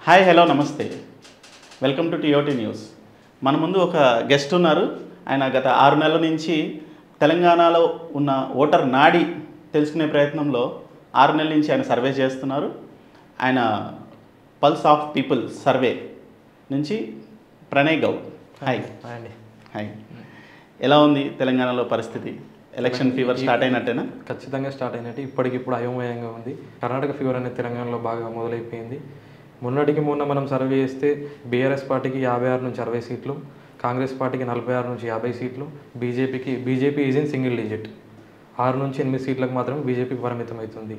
Hi hello నమస్తే welcome to టియోటి news మన ముందు ఒక గెస్ట్ ఉన్నారు ఆయన గత ఆరు నెలల నుంచి తెలంగాణలో ఉన్న ఓటర్ నాడి తెలుసుకునే ప్రయత్నంలో ఆరు నెలల నుంచి ఆయన సర్వే చేస్తున్నారు ఆయన పల్స్ ఆఫ్ పీపుల్ సర్వే నుంచి ప్రణయ్ గౌడ్ హాయ్ అండి హాయ్ ఎలా ఉంది తెలంగాణలో పరిస్థితి ఎలక్షన్ ఫీవర్ స్టార్ట్ అయినట్టేనా ఖచ్చితంగా స్టార్ట్ అయినట్టు ఇప్పటికిప్పుడు అయోమయంగా ఉంది కర్ణాటక ఫీవర్ అనేది తెలంగాణలో బాగా మొదలైపోయింది మొన్నటికి మొన్న మనం సర్వే చేస్తే బీఆర్ఎస్ పార్టీకి యాభై ఆరు నుంచి అరవై సీట్లు కాంగ్రెస్ పార్టీకి నలభై ఆరు నుంచి యాభై సీట్లు బీజేపీకి BJP is in single digit ఆరు నుంచి ఎనిమిది సీట్లకు మాత్రం బీజేపీకి పరిమితం అవుతుంది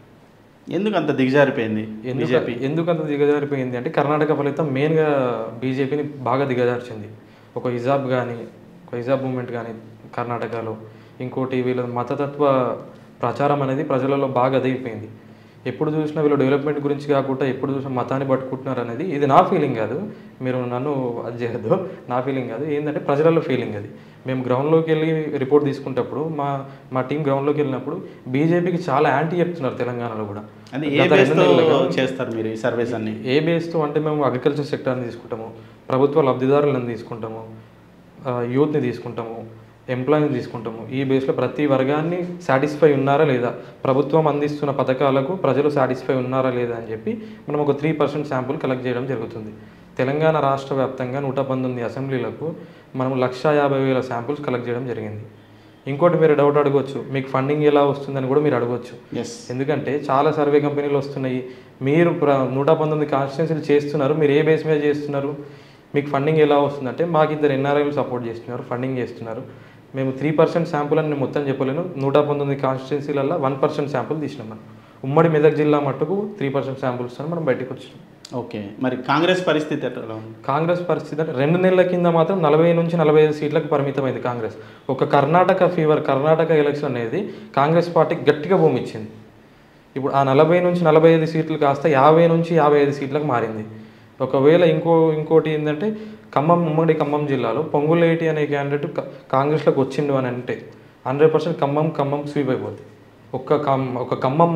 ఎందుకు అంత దిగజారిపోయింది ఎందుకు బీజేపీ ఎందుకు అంత దిగజారిపోయింది అంటే కర్ణాటక ఫలితం మెయిన్గా బీజేపీని బాగా దిగజార్చింది ఒక హిజాబ్ కానీ ఒక హిజాబ్ మూమెంట్ కానీ కర్ణాటకలో ఇంకోటి వీళ్ళ మతతత్వ ప్రచారం అనేది ప్రజలలో బాగా అదిగిపోయింది ఎప్పుడు చూసినా వీళ్ళు డెవలప్మెంట్ గురించి కాకుండా ఎప్పుడు చూసినా మతాన్ని పట్టుకుంటున్నారు అనేది ఇది నా ఫీలింగ్ కాదు మీరు నన్ను అది చేయొద్దు నా ఫీలింగ్ కాదు ఏంటంటే ప్రజలలో ఫీలింగ్ అది మేము గ్రౌండ్లోకి వెళ్ళి రిపోర్ట్ తీసుకునేటప్పుడు మా మా టీం గ్రౌండ్లోకి వెళ్ళినప్పుడు బీజేపీకి చాలా యాంటీ చెప్తున్నారు తెలంగాణలో కూడా అది ఏ గత రెండు బేస్తో నెలలుగా చేస్తారు మీరు ఈ సర్వేస్ అన్ని ఏ బేస్తో అంటే మేము అగ్రికల్చర్ సెక్టర్ని తీసుకుంటాము ప్రభుత్వ లబ్ధిదారులను తీసుకుంటాము ఆ, యూత్ని తీసుకుంటాము ఎంప్లాయీని తీసుకుంటాము ఈ బేస్లో ప్రతి వర్గాన్ని సాటిస్ఫై ఉన్నారా లేదా ప్రభుత్వం అందిస్తున్న పథకాలకు ప్రజలు సాటిస్ఫై ఉన్నారా లేదా అని చెప్పి మనం ఒక త్రీ పర్సెంట్ శాంపుల్ కలెక్ట్ చేయడం జరుగుతుంది తెలంగాణ రాష్ట్ర వ్యాప్తంగా నూట పంతొమ్మిది అసెంబ్లీలకు మనం లక్ష యాభై వేల శాంపుల్స్ కలెక్ట్ చేయడం జరిగింది ఇంకోటి మీరు డౌట్ అడగవచ్చు మీకు ఫండింగ్ ఎలా వస్తుందని కూడా మీరు అడగవచ్చు ఎస్ ఎందుకంటే చాలా సర్వే కంపెనీలు వస్తున్నాయి మీరు ప్ర- నూట పంతొమ్మిది కాన్స్టిట్యున్సీలు చేస్తున్నారు మీరు ఏ బేస్ మీద చేస్తున్నారు మీకు ఫండింగ్ ఎలా వస్తుందంటే మాకు ఇద్దరు ఎన్ఆర్ఐలు సపోర్ట్ చేస్తున్నారు ఫండింగ్ చేస్తున్నారు మేము త్రీ పర్సెంట్ శాంపుల్ అని నేను మొత్తం చెప్పలేను నూట పంతొమ్మిది కాన్స్టిట్యున్సీలలో వన్ పర్సెంట్ శాంపుల్ తీసినాం మనం ఉమ్మడి మెదక్ జిల్లా మట్టుకు త్రీ పర్సెంట్ శాంపుల్స్ మనం బయటకు వచ్చినాం ఓకే మరి కాంగ్రెస్ పరిస్థితి ఎట్లా ఉంది కాంగ్రెస్ పరిస్థితి అంటే రెండు నెలల కింద మాత్రం నలభై నుంచి నలభై ఐదు సీట్లకు పరిమితమైంది కాంగ్రెస్ ఒక కర్ణాటక ఫీవర్ కర్ణాటక ఎలక్షన్ అనేది కాంగ్రెస్ పార్టీకి గట్టిగా భూమి ఇచ్చింది ఇప్పుడు ఆ నలభై నుంచి నలభై ఐదు సీట్లు కాస్త యాభై నుంచి యాభై ఐదు సీట్లకు మారింది ఒకవేళ ఇంకో ఇంకోటి ఏంటంటే ఖమ్మం ఉమ్మడి ఖమ్మం జిల్లాలో పొంగులేటి అనే క్యాండిడేట్ కా- కాంగ్రెస్లోకి వచ్చిండు అని అంటే hundred percent Khammam Khammam sweep అయిపోద్ది ఒక్క ఖమ్ ఒక ఖమ్మం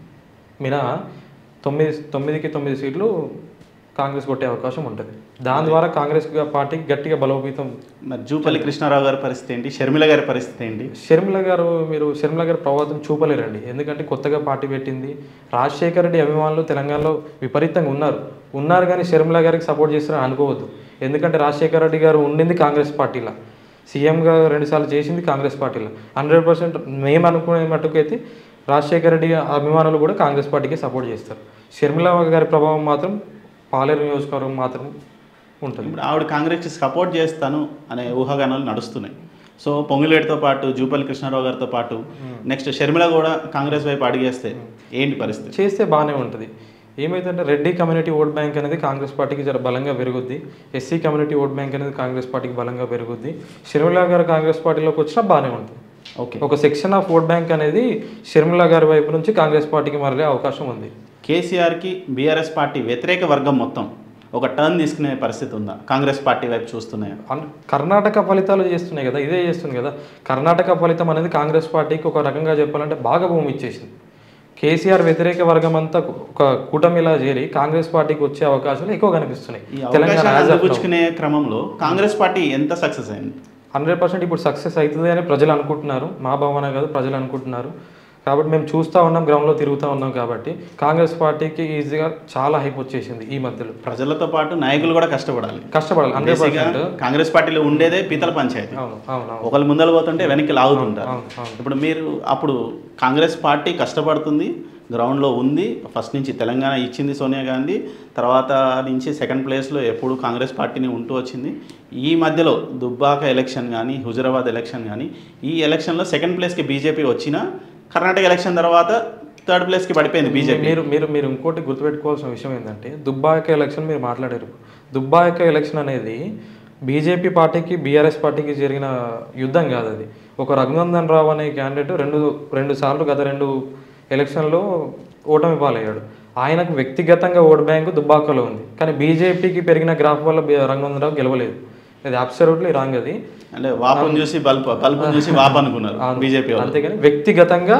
మినహా తొమ్మిది తొమ్మిదికి తొమ్మిది సీట్లు కాంగ్రెస్ కొట్టే అవకాశం ఉంటుంది దాని ద్వారా కాంగ్రెస్ పార్టీకి గట్టిగా బలోపేతం మరి జూపల్లి కృష్ణారావు గారి పరిస్థితి ఏంటి షర్మిల గారి పరిస్థితి ఏంటి షర్మిల గారు మీరు షర్మిల గారు ప్రభావితం చూపలేరండి ఎందుకంటే కొత్తగా పార్టీ పెట్టింది రాజశేఖర రెడ్డి అభిమానులు తెలంగాణలో విపరీతంగా ఉన్నారు ఉన్నారు కానీ షర్మిల గారికి సపోర్ట్ చేస్తారని అనుకోవద్దు ఎందుకంటే రాజశేఖర రెడ్డి గారు ఉండింది కాంగ్రెస్ పార్టీలో సీఎంగా రెండుసార్లు చేసింది కాంగ్రెస్ పార్టీలో హండ్రెడ్ పర్సెంట్ మేము అనుకునే మట్టుకైతే రాజశేఖర రెడ్డి అభిమానులు కూడా కాంగ్రెస్ పార్టీకి సపోర్ట్ చేస్తారు షర్మిల గారి ప్రభావం మాత్రం పాలేరు నియోజకవర్గం మాత్రం ఉంటుంది ఇప్పుడు ఆవిడ కాంగ్రెస్కి సపోర్ట్ చేస్తాను అనే ఊహాగానాలు నడుస్తున్నాయి సో పొంగులేటితో పాటు జూపల్లి కృష్ణారావు గారితో పాటు నెక్స్ట్ షర్మిల కూడా కాంగ్రెస్ వైపు అడిగేస్తే ఏంటి పరిస్థితి చేస్తే బాగానే ఉంటుంది ఏమైందంటే రెడ్డి కమ్యూనిటీ ఓట్ బ్యాంక్ అనేది కాంగ్రెస్ పార్టీకి జర బలంగా పెరుగుద్ది ఎస్సీ కమ్యూనిటీ ఓట్ బ్యాంక్ అనేది కాంగ్రెస్ పార్టీకి బలంగా పెరుగుద్ది షర్మిల గారు కాంగ్రెస్ పార్టీలోకి వచ్చినా బాగానే ఉంటుంది ఓకే ఒక సెక్షన్ ఆఫ్ ఓట్ బ్యాంక్ అనేది షర్మిల గారి వైపు నుంచి కాంగ్రెస్ పార్టీకి మారే అవకాశం ఉంది కేసీఆర్కి బీఆర్ఎస్ పార్టీ వ్యతిరేక వర్గం మొత్తం ఒక టర్న్ తీసుకునే పరిస్థితి ఉందా కాంగ్రెస్ పార్టీ వైపు చూస్తున్నాయా అన్- కర్ణాటక ఫలితాలు చేస్తున్నాయి కదా ఇదే చేస్తుంది కదా కర్ణాటక ఫలితం అనేది కాంగ్రెస్ పార్టీకి ఒక రకంగా చెప్పాలంటే బాగా భూమి ఇచ్చేసింది కేసీఆర్ వ్యతిరేక వర్గం అంతా ఒక కూటమిలా చేరి కాంగ్రెస్ పార్టీకి వచ్చే అవకాశాలు ఎక్కువ కనిపిస్తున్నాయి ఈ తెలంగాణ అవకాశాలు as of now. అందిపుచ్చుకునే క్రమంలో కాంగ్రెస్ పార్టీ ఎంత సక్సెస్ అయింది హండ్రెడ్ పర్సెంట్ ఇప్పుడు సక్సెస్ అవుతుంది అని ప్రజలు అనుకుంటున్నారు మా భావన కాదు ప్రజలు అనుకుంటున్నారు కాబట్టి మేము చూస్తూ ఉన్నాం గ్రౌండ్లో తిరుగుతూ ఉన్నాం కాబట్టి కాంగ్రెస్ పార్టీకి ఈజీగా చాలా హైప్ వచ్చేసింది ఈ మధ్యలో ప్రజలతో పాటు నాయకులు కూడా కష్టపడాలి కష్టపడాలి హండ్రెడ్ బేసిక్గా పర్సెంట్ కాంగ్రెస్ పార్టీలో ఉండేదే పీతల పంచాయతీ అవును అవును అవును ఒకళ్ళు ముందర పోతుంటే వెనక్కి లాగుతుంటారు అవును అవును ఇప్పుడు మీరు అప్పుడు కాంగ్రెస్ పార్టీ కష్టపడుతుంది గ్రౌండ్లో ఉంది ఫస్ట్ నుంచి తెలంగాణ ఇచ్చింది సోనియా గాంధీ తర్వాత నుంచి సెకండ్ ప్లేస్లో ఎప్పుడు కాంగ్రెస్ పార్టీని ఉంటూ వచ్చింది ఈ మధ్యలో దుబ్బాక ఎలక్షన్ కానీ హుజరాబాద్ ఎలక్షన్ కానీ ఈ ఎలక్షన్లో సెకండ్ ప్లేస్కి బీజేపీ వచ్చినా కర్ణాటక ఎలక్షన్ తర్వాత థర్డ్ ప్లేస్కి పడిపోయింది బీజేపీ మీరు మీరు మీరు ఇంకోటి గుర్తుపెట్టుకోవాల్సిన విషయం ఏంటంటే దుబ్బాక ఎలక్షన్ మీరు మాట్లాడారు దుబ్బాక ఎలక్షన్ అనేది బీజేపీ పార్టీకి బీఆర్ఎస్ పార్టీకి జరిగిన యుద్ధం కాదు అది ఒక రఘునందన్ రావు అనే క్యాండిడేట్ రెండు రెండు సార్లు గత రెండు ఎలక్షన్లో ఓటమి పాలయ్యాడు ఆయనకు వ్యక్తిగతంగా ఓట్ బ్యాంకు దుబ్బాకలో ఉంది కానీ బీజేపీకి పెరిగిన గ్రాఫ్ వల్ల బి- రఘునందన్ రావు గెలవలేదు ఇది అబ్సల్యూట్లీ రాంగ్ అది అంటే వాపను చూసి బల్బ్ బల్బును చూసి వాప్ అనుకున్నారు బీజేపీ వాళ్ళు అంతేగాని వ్యక్తిగతంగా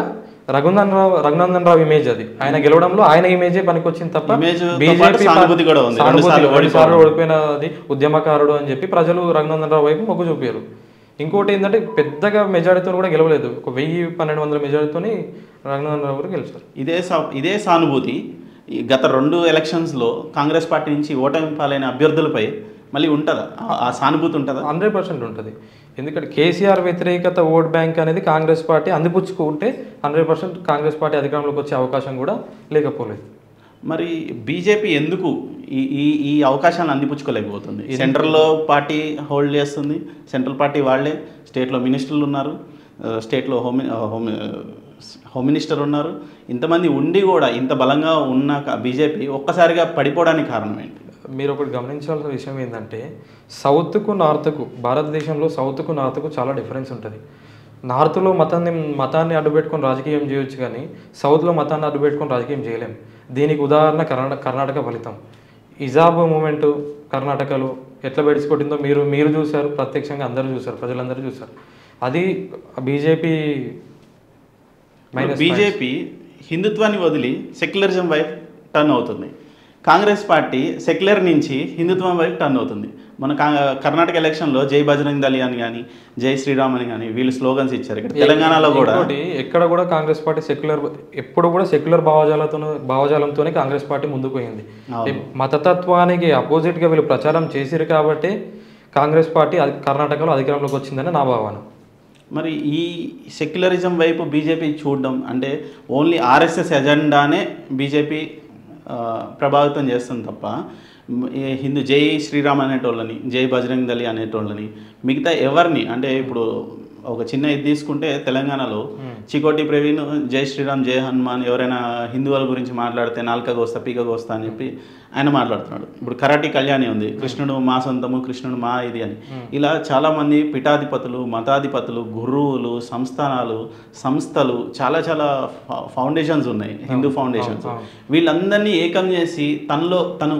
రఘునందన్ రావు రఘునందన్ రావు ఇమేజ్ అది ఆయన గెలవడంలో ఆయన ఇమేజే పనికొచ్చింది తప్ప Image తో బీజేపీ పాటు సానుభూతి కూడా ఉంది. రెండు సార్లు రెండు సార్లు ఓడిపోయినది ఉద్యమకారుడు అని చెప్పి ప్రజలు రఘునందన్ రావు వైపు మొగ్గు చూపారు ఇంకోటి ఏంటంటే పెద్దగా మెజారిటీతో కూడా గెలవలేదు ఒక వెయ్యి పన్నెండు వందల మెజారిటీతోని రఘునందన్ రావు గారు గెలిచారు ఇదే సా- ఇదే సానుభూతి ఈ గత రెండు ఎలక్షన్స్లో కాంగ్రెస్ పార్టీ నుంచి ఓటమి పాలైన అభ్యర్థులపై మళ్ళీ ఉంటుందా ఆ- ఆ సానుభూతి ఉంటుందా హండ్రెడ్ పర్సెంట్ ఉంటుంది ఎందుకంటే కేసీఆర్ వ్యతిరేకత ఓట్ బ్యాంక్ అనేది కాంగ్రెస్ పార్టీ అందిపుచ్చుకుంటే హండ్రెడ్ పర్సెంట్ కాంగ్రెస్ పార్టీ అధికారంలోకి వచ్చే అవకాశం కూడా లేకపోలేదు మరి బీజేపీ ఎందుకు ఈ ఈ ఈ అవకాశాలను అందిపుచ్చుకోలేకపోతుంది సెంట్రల్లో పార్టీ హోల్డ్ చేస్తుంది సెంట్రల్ పార్టీ వాళ్ళే స్టేట్లో మినిస్టర్లు ఉన్నారు ఆ, స్టేట్లో హోమ్ హోమ్ హోమ్ మినిస్టర్ ఉన్నారు ఇంతమంది ఉండి కూడా ఇంత బలంగా ఉన్న బీజేపీ ఒక్కసారిగా పడిపోవడానికి కారణం ఏంటి మీరు ఒకటి గమనించాల్సిన విషయం ఏంటంటే సౌత్కు నార్త్కు భారతదేశంలో సౌత్కు నార్త్కు చాలా డిఫరెన్స్ ఉంటుంది నార్త్లో మతాన్ని మతాన్ని అడ్డుపెట్టుకొని రాజకీయం చేయొచ్చు కానీ సౌత్లో మతాన్ని అడ్డుపెట్టుకొని రాజకీయం చేయలేం దీనికి ఉదాహరణ కర్ణాటక కర్ణాటక ఫలితం ఇజాబ్ మూమెంట్ కర్ణాటకలో ఎట్లా బెడిసికొట్టిందో మీరు మీరు చూశారు ప్రత్యక్షంగా అందరూ చూశారు ప్రజలందరూ చూశారు అది బీజేపీ మైనస్ బీజేపీ హిందుత్వాన్ని వదిలి సెక్యులరిజం వైపు టర్న్ అవుతుంది కాంగ్రెస్ పార్టీ సెక్యులర్ నుంచి హిందుత్వం వైపు టర్న్ అవుతుంది మన కా- కర్ణాటక ఎలక్షన్లో జై బజరంగ్ దళి అని కానీ జై శ్రీరామ్ అని కానీ వీళ్ళు స్లోగన్స్ ఇచ్చారు ఇక్కడ తెలంగాణలో కూడా ఇంకోటి ఎక్కడ కూడా కాంగ్రెస్ పార్టీ సెక్యులర్ ఎప్పుడు కూడా సెక్యులర్ భావజాలతో భావజాలంతోనే కాంగ్రెస్ పార్టీ ముందుకు పోయింది అవును. మతతత్వానికి అపోజిట్గా వీళ్ళు ప్రచారం చేసిరు కాబట్టి కాంగ్రెస్ పార్టీ అది కర్ణాటకలో అధికారంలోకి వచ్చిందని నా భావన మరి ఈ సెక్యులరిజం వైపు బీజేపీ చూడడం అంటే ఓన్లీ ఆర్ఎస్ఎస్ ఎజెండానే బీజేపీ ఆ, ప్రభావితం చేస్తుంది తప్ప మ్, ఈ హిందూ జై శ్రీరామ్ అనేటోళ్ళని జై బజరంగ్ దళి అనేటోళ్ళని మిగతా ఎవరిని అంటే ఇప్పుడు ఒక చిన్న ఇది తీసుకుంటే తెలంగాణలో చికోటి ప్రవీణ్ జై శ్రీరామ్ జై హనుమాన్ ఎవరైనా హిందువుల గురించి మాట్లాడితే నాలుక కోస్తా పీక కోస్తా అని చెప్పి ఆయన మాట్లాడుతున్నాడు ఇప్పుడు కరాటి కళ్యాణి ఉంది కృష్ణుడు మా సొంతము కృష్ణుడు మా ఇది అని ఇలా చాలామంది పీఠాధిపతులు మతాధిపతులు గురువులు సంస్థానాలు సంస్థలు చాలా చాలా ఫౌ- ఫౌండేషన్స్ ఉన్నాయి హిందూ ఫౌండేషన్స్ వీళ్ళందరినీ ఏకం చేసి తనలో తను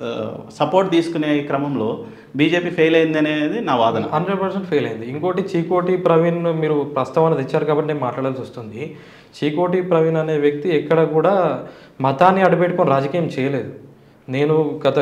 సపోర్ట్ తీసుకునే క్రమంలో బీజేపీ ఫెయిల్ అయింది అనేది నా వాదన హండ్రెడ్ పర్సెంట్ ఫెయిల్ అయింది ఇంకోటి చీకోటి ప్రవీణ్ మీరు ప్రస్తావన తెచ్చారు కాబట్టి నేను మాట్లాడాల్సి వస్తుంది చీకోటి ప్రవీణ్ అనే వ్యక్తి ఎక్కడ కూడా మతాన్ని అడ్డుపెట్టుకొని రాజకీయం చేయలేదు నేను గత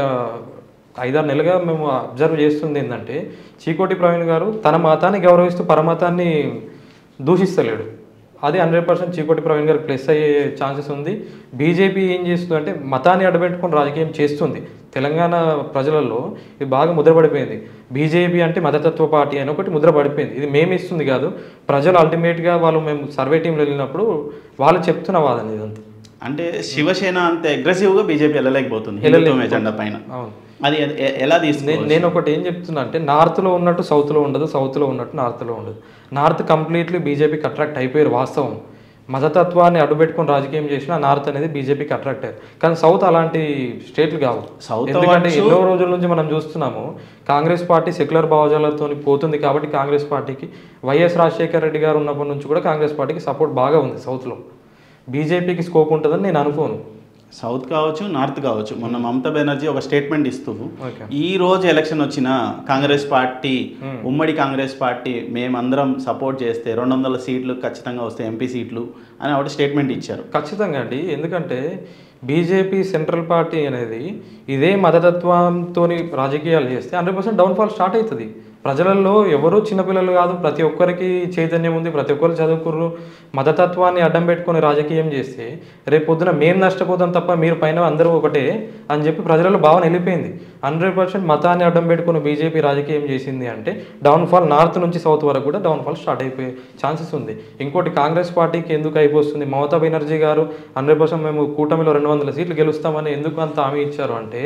ఐదారు నెలలుగా మేము అబ్జర్వ్ చేస్తుంది ఏంటంటే చీకోటి ప్రవీణ్ గారు తన మతాన్ని గౌరవిస్తూ పరమతాన్ని దూషిస్తలేడు అది హండ్రెడ్ పర్సెంట్ చీకోటి ప్రవీణ్ గారికి ప్లస్ అయ్యే ఛాన్సెస్ ఉంది బీజేపీ ఏం చేస్తుంది అంటే మతాన్ని అడ్డుపెట్టుకొని రాజకీయం చేస్తుంది తెలంగాణ ప్రజలలో ఇది బాగా ముద్రపడిపోయింది బీజేపీ అంటే మతతత్వ పార్టీ అని ఒకటి ముద్ర పడిపోయింది ఇది మేము ఇస్తుంది కాదు ప్రజలు అల్టిమేట్గా వాళ్ళు మేము సర్వే టీంలో వెళ్ళినప్పుడు వాళ్ళు చెప్తున్న వాదన ఇదంతా అంటే శివసేన అంత అగ్రెసివ్గా బీజేపీ వెళ్ళలేకపోతుంది హిందుత్వం ఎజెండా పైన అవును అది ఎ- ఎ- ఎలా తీసుకుంది నేను నేను ఒకటి ఏం చెప్తున్నా అంటే నార్త్లో ఉన్నట్టు సౌత్లో ఉండదు సౌత్లో ఉన్నట్టు నార్త్లో ఉండదు నార్త్ కంప్లీట్లీ బీజేపీకి అట్రాక్ట్ అయిపోయారు వాస్తవం మతతత్వాన్ని అడ్డుపెట్టుకొని రాజకీయం చేసిన నార్త్ అనేది బీజేపీకి అట్రాక్ట్ అయ్యారు కానీ సౌత్ అలాంటి స్టేట్లు కావు South ఎందుకంటే ఎన్నో రోజుల నుంచి మనం చూస్తున్నాము కాంగ్రెస్ పార్టీ సెక్యులర్ భావజాలతో పోతుంది కాబట్టి కాంగ్రెస్ పార్టీకి వైఎస్ రాజశేఖర రెడ్డి గారు ఉన్నప్పటి నుంచి కూడా కాంగ్రెస్ పార్టీకి సపోర్ట్ బాగా ఉంది సౌత్లో బీజేపీకి స్కోప్ ఉంటుందని నేను అనుకోను సౌత్ కావచ్చు నార్త్ కావచ్చు మొన్న మమతా బెనర్జీ ఒక స్టేట్మెంట్ ఇస్తూ ఓకే ఈ రోజు ఎలక్షన్ వచ్చిన కాంగ్రెస్ పార్టీ ఉమ్మడి కాంగ్రెస్ పార్టీ మేమందరం సపోర్ట్ చేస్తే రెండు వందల సీట్లు ఖచ్చితంగా వస్తాయి ఎంపీ సీట్లు అని ఒకటి స్టేట్మెంట్ ఇచ్చారు ఖచ్చితంగా అండి ఎందుకంటే బీజేపీ సెంట్రల్ పార్టీ అనేది ఇదే మతతత్వంతో రాజకీయాలు చేస్తే హండ్రెడ్ పర్సెంట్ డౌన్ఫాల్ స్టార్ట్ అవుతుంది ప్రజలలో ఎవరు చిన్నపిల్లలు కాదు ప్రతి ఒక్కరికి చైతన్యం ఉంది ప్రతి ఒక్కరు చదువుకుర్రు మతతత్వాన్ని అడ్డం పెట్టుకొని రాజకీయం చేస్తే రేపు పొద్దున మేము నష్టపోతాం తప్ప మీరు పైన అందరూ ఒకటే అని చెప్పి ప్రజలలో భావన వెళ్ళిపోయింది హండ్రెడ్ పర్సెంట్ మతాన్ని అడ్డం పెట్టుకుని బీజేపీ రాజకీయం చేసింది అంటే డౌన్ఫాల్ నార్త్ నుంచి సౌత్ వరకు కూడా డౌన్ఫాల్ స్టార్ట్ అయిపోయే ఛాన్సెస్ ఉంది ఇంకోటి కాంగ్రెస్ పార్టీకి ఎందుకు అయిపోతుంది మమతా బెనర్జీ గారు హండ్రెడ్ పర్సెంట్ మేము కూటమిలో రెండు వందల సీట్లు గెలుస్తామని ఎందుకు అంత హామీ ఇచ్చారు అంటే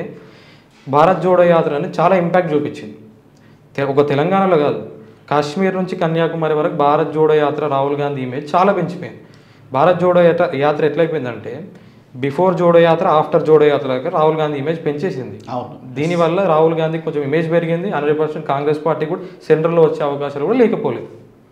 భారత్ జోడో యాత్ర అని చాలా ఇంపాక్ట్ చూపించింది తె- ఒక తెలంగాణలో కాదు కాశ్మీర్ నుంచి కన్యాకుమారి వరకు భారత్ జోడో యాత్ర రాహుల్ గాంధీ ఇమేజ్ చాలా పెంచిపోయింది భారత్ జోడో యాత్ర యాత్ర ఎట్లయిపోయిందంటే బిఫోర్ జోడో యాత్ర ఆఫ్టర్ జోడో యాత్ర దగ్గర రాహుల్ గాంధీ ఇమేజ్ పెంచేసింది అవును దీనివల్ల రాహుల్ గాంధీ కొంచెం ఇమేజ్ పెరిగింది హండ్రెడ్ పర్సెంట్ కాంగ్రెస్ పార్టీ కూడా సెంట్రల్లో వచ్చే అవకాశాలు కూడా లేకపోలేదు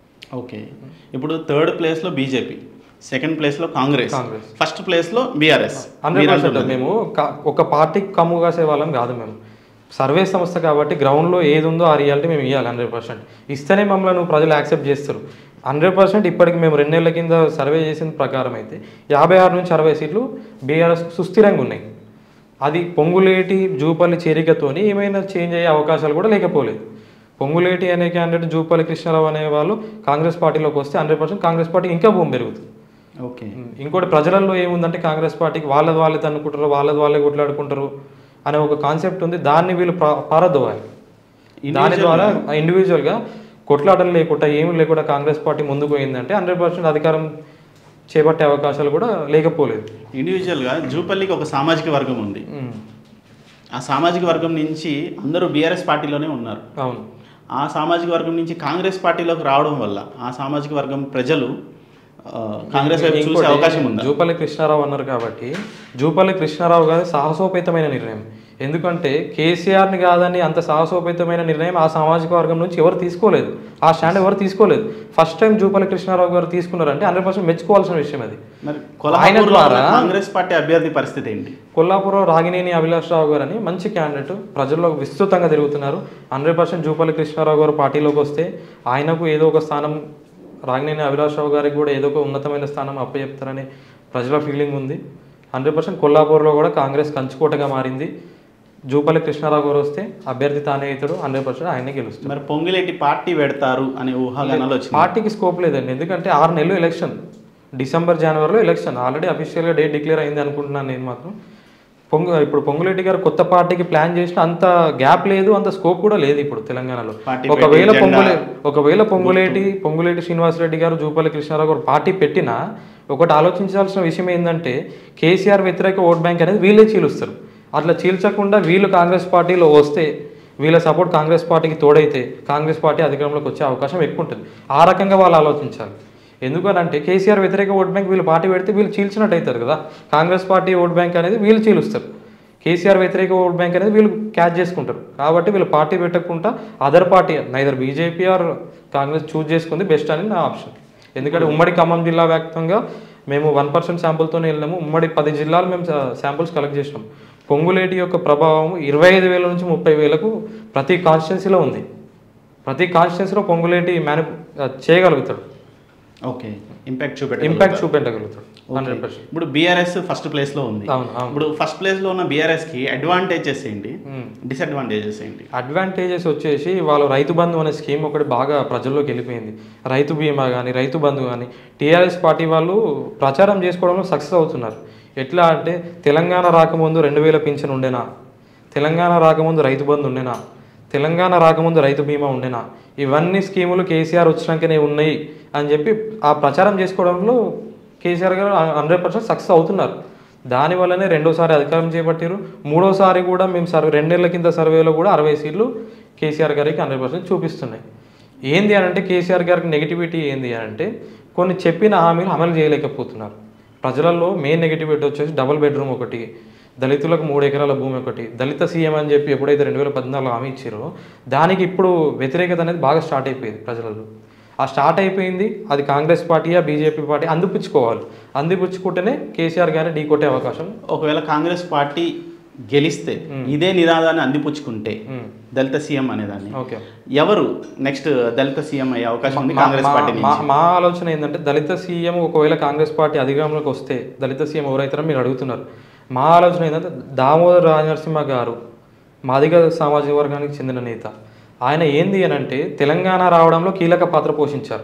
ఓకే ఇప్పుడు థర్డ్ ప్లేస్లో బీజేపీ సెకండ్ ప్లేస్లో కాంగ్రెస్ కాంగ్రెస్. ఫస్ట్ ప్లేస్లో బీఆర్ఎస్ హండ్రెడ్ పర్సెంట్ మేము క- ఒక పార్టీకి కమ్ము కాసే వాళ్ళం కాదు మేము సర్వే సంస్థ కాబట్టి గ్రౌండ్లో ఏది ఉందో ఆ రియాలిటీ మేము ఇవ్వాలి హండ్రెడ్ పర్సెంట్ ఇస్తేనే మమ్మల్ని ప్రజలు యాక్సెప్ట్ చేస్తారు హండ్రెడ్ పర్సెంట్ ఇప్పటికి మేము రెండేళ్ల కింద సర్వే చేసిన ప్రకారం అయితే యాభై ఆరు నుంచి అరవై సీట్లు బీఆర్ఎస్ సుస్థిరంగా ఉన్నాయి అది పొంగులేటి జూపల్లి చేరికతోని ఏమైనా చేంజ్ అయ్యే అవకాశాలు కూడా లేకపోలేదు పొంగులేటి అనే క్యాండిడేట్ జూపల్లి కృష్ణారావు అనే వాళ్ళు కాంగ్రెస్ పార్టీలోకి వస్తే హండ్రెడ్ పర్సెంట్ కాంగ్రెస్ పార్టీ ఇంకా భూమి పెరుగుతుంది ఓకే ఇంకోటి ప్రజలలో ఏముందంటే కాంగ్రెస్ పార్టీకి వాళ్ళది వాళ్ళే తన్నుకుంటారు వాళ్ళది వాళ్ళే కొట్లాడుకుంటారు అనే ఒక కాన్సెప్ట్ ఉంది దాన్ని వీళ్ళు పా- పారదోవాలి దాని ద్వారా ఇండివిజువల్గా కొట్లాటలు లేకుండా ఏమీ లేకుండా కాంగ్రెస్ పార్టీ ముందుకు పోయిందంటే హండ్రెడ్ పర్సెంట్ అధికారం చేపట్టే అవకాశాలు కూడా లేకపోలేదు ఇండివిజువల్గా జూపల్లికి ఒక సామాజిక వర్గం ఉంది ఆ సామాజిక వర్గం నుంచి అందరూ బీఆర్ఎస్ పార్టీలోనే ఉన్నారు అవును ఆ సామాజిక వర్గం నుంచి కాంగ్రెస్ పార్టీలోకి రావడం వల్ల ఆ సామాజిక వర్గం ప్రజలు ఆ, కాంగ్రెస్ వైపు చూసే ఇంకోటి, అవకాశం ఉందా జూపల్లి కృష్ణారావు అన్నారు కాబట్టి జూపల్లి కృష్ణారావు గారి సాహసోపేతమైన నిర్ణయం ఎందుకంటే కేసీఆర్ని కాదని అంత సాహసోపేతమైన నిర్ణయం ఆ సామాజిక వర్గం నుంచి ఎవరు తీసుకోలేదు ఆ స్టాండ్ ఎవరు తీసుకోలేదు ఫస్ట్ టైం జూపల్లి కృష్ణారావు గారు తీసుకున్నారంటే హండ్రెడ్ పర్సెంట్ మెచ్చుకోవాల్సిన విషయం అది మరి ఆయన కొల్హాపూర్లో ద్వారా- కాంగ్రెస్ పార్టీ అభ్యర్థి పరిస్థితి ఏంటి కొల్లాపురం రాగినేని అభిలాష్ రావు గారు అని మంచి క్యాండిడేట్ ప్రజల్లో విస్తృతంగా తిరుగుతున్నారు హండ్రెడ్ పర్సెంట్ జూపల్లి కృష్ణారావు గారు పార్టీలోకి వస్తే ఆయనకు ఏదో ఒక స్థానం రాగినేని అభిలాష్ రావు గారికి కూడా ఏదో ఒక ఉన్నతమైన స్థానం అప్పచెప్తారని ప్రజల ఫీలింగ్ ఉంది హండ్రెడ్ పర్సెంట్ కొల్లాపూర్లో కూడా కాంగ్రెస్ కంచుకోటగా మారింది జూపల్లి కృష్ణారావు గారు వస్తే అభ్యర్థి తానే అవుతాడు హండ్రెడ్ పర్సెంట్ ఆయనే గెలుస్తారు మరి పొంగిలేటి పార్టీ పెడతారు అనే ఊహాగానాలు వచ్చింది పార్టీకి స్కోప్ లేదండి ఎందుకంటే ఆరు నెలలు ఎలక్షన్ డిసెంబర్ జనవరిలో ఎలక్షన్ ఆల్రెడీ అఫీషియల్గా డేట్ డిక్లేర్ అయింది అనుకుంటున్నాను నేను మాత్రం పొంగు ఇప్పుడు పొంగులేటి గారు కొత్త పార్టీకి ప్లాన్ చేసిన అంత గ్యాప్ లేదు అంత స్కోప్ కూడా లేదు ఇప్పుడు తెలంగాణలో పార్టీ ఒకవేళ పెట్టి పొంగులే ఒకవేళ పొంగులేటి పొంగులేటి శ్రీనివాసరెడ్డి గారు జూపల్లి కృష్ణారావు గారు పార్టీ పెట్టినా ఒకటి ఆలోచించాల్సిన విషయం ఏంటంటే కేసీఆర్ వ్యతిరేక ఓట్ బ్యాంక్ అనేది వీళ్ళే చీలుస్తారు అట్లా చీల్చకుండా వీళ్ళు కాంగ్రెస్ పార్టీలో వస్తే వీళ్ళ సపోర్ట్ కాంగ్రెస్ పార్టీకి తోడైతే కాంగ్రెస్ పార్టీ అధికారంలోకి వచ్చే అవకాశం ఎక్కువ ఉంటుంది ఆ రకంగా వాళ్ళు ఆలోచించాలి ఎందుకనంటే కేసీఆర్ వ్యతిరేక ఓట్ బ్యాంక్ వీళ్ళు పార్టీ పెడితే వీళ్ళు చీల్చినట్టు అవుతారు కదా కాంగ్రెస్ పార్టీ ఓట్ బ్యాంక్ అనేది వీళ్ళు చీలుస్తారు కేసీఆర్ వ్యతిరేక ఓట్ బ్యాంక్ అనేది వీళ్ళు క్యాచ్ చేసుకుంటారు కాబట్టి వీళ్ళు పార్టీ పెట్టకుండా other party neither BJP or Congress choose చేసుకుంది బెస్ట్ అని నా ఆప్షన్ ఎందుకంటే ఉమ్మడి ఖమ్మం జిల్లా వ్యాప్తంగా మేము వన్ పర్సెంట్ శాంపుల్తోనే వెళ్ళినాము ఉమ్మడి పది జిల్లాలు మేము శాంపుల్స్ కలెక్ట్ చేసినాం పొంగులేటి యొక్క ప్రభావం ఇరవై ఐదు వేల నుంచి ముప్పై వేలకు ప్రతి కాన్స్టిట్యున్సీలో ఉంది ప్రతి కాన్స్టిట్యున్సీలో పొంగులేటి మేని చేయగలుగుతాడు ఓకే ఇంపాక్ట్ చూపెట్టారు ఇంపాక్ట్ చూపెట్టగలుగుతాడు హండ్రెడ్ పర్సెంట్ ఇప్పుడు బీఆర్ఎస్ ఫస్ట్ ప్లేస్ లో ఉంది అవును అవును ఇప్పుడు ఫస్ట్ ప్లేస్ లో ఉన్న బీఆర్ఎస్ కి అడ్వాంటేజెస్ ఏంటి మ్మ్. డిసడ్వాంటేజెస్ ఏంటి అడ్వాంటేజెస్ వచ్చేసి వాళ్ళు రైతు బంధు అనే స్కీమ్ ఒకటి బాగా ప్రజల్లోకి వెళ్ళిపోయింది రైతు బీమా కానీ రైతు బంధు కానీ టీఆర్ఎస్ పార్టీ వాళ్ళు ప్రచారం చేసుకోవడంలో సక్సెస్ అవుతున్నారు ఎట్లా అంటే తెలంగాణ రాకముందు రెండు వేల పింఛన్ ఉండేనా తెలంగాణ రాకముందు రైతు బంధు ఉండేనా తెలంగాణ రాకముందు రైతు బీమా ఉండేనా ఇవన్నీ స్కీములు కేసీఆర్ వచ్చినాకనే ఉన్నాయి అని చెప్పి ఆ ప్రచారం చేసుకోవడంలో కేసీఆర్ గారు హండ్రెడ్ పర్సెంట్ సక్సెస్ అవుతున్నారు దానివల్లనే రెండోసారి అధికారం చేపట్టారు మూడోసారి కూడా మేము సర్వే రెండేళ్ల కింద సర్వేలో కూడా అరవై సీట్లు కేసీఆర్ గారికి హండ్రెడ్ పర్సెంట్ చూపిస్తున్నాయి ఏంది అని అంటే కేసీఆర్ గారికి నెగిటివిటీ ఏంది అని అంటే కొన్ని చెప్పిన హామీలు అమలు చేయలేకపోతున్నారు ప్రజలలో మెయిన్ నెగిటివిటీ వచ్చేసి డబుల్ బెడ్రూమ్ ఒకటి దళితులకు మూడు ఎకరాల భూమి ఒకటి దళిత సీఎం అని చెప్పి ఎప్పుడైతే రెండు వేల పద్నాలుగులో హామీ ఇచ్చారో దానికి ఇప్పుడు వ్యతిరేకత అనేది బాగా స్టార్ట్ అయిపోయింది ప్రజలలో ఆ స్టార్ట్ అయిపోయింది అది కాంగ్రెస్ పార్టీయా బీజేపీ పార్టీ అందిపుచ్చుకోవాలి అందిపుచ్చుకుంటేనే కేసీఆర్ గారిని ఢీకొట్టే అవకాశం ఒకవేళ కాంగ్రెస్ పార్టీ గెలిస్తే ఇదే నినాదాన్ని అందిపుచ్చుకుంటే మ్మ్. దళిత సీఎం అనేదాన్ని ఓకే ఎవరు నెక్స్ట్ దళిత సీఎం అయ్యే అవకాశం ఉంది మా- కాంగ్రెస్ మా- పార్టీ మా నుంచి మా ఆలోచన ఏంటంటే దళిత సీఎం ఒకవేళ కాంగ్రెస్ పార్టీ అధికారంలోకి వస్తే దళిత సీఎం ఎవరైతారో మీరు అడుగుతున్నారు మా ఆలోచన ఏంటంటే దామోదర్ రాజనరసింహ గారు మాదిగ సామాజిక వర్గానికి చెందిన నేత ఆయన ఏంది అని అంటే తెలంగాణ రావడంలో కీలక పాత్ర పోషించారు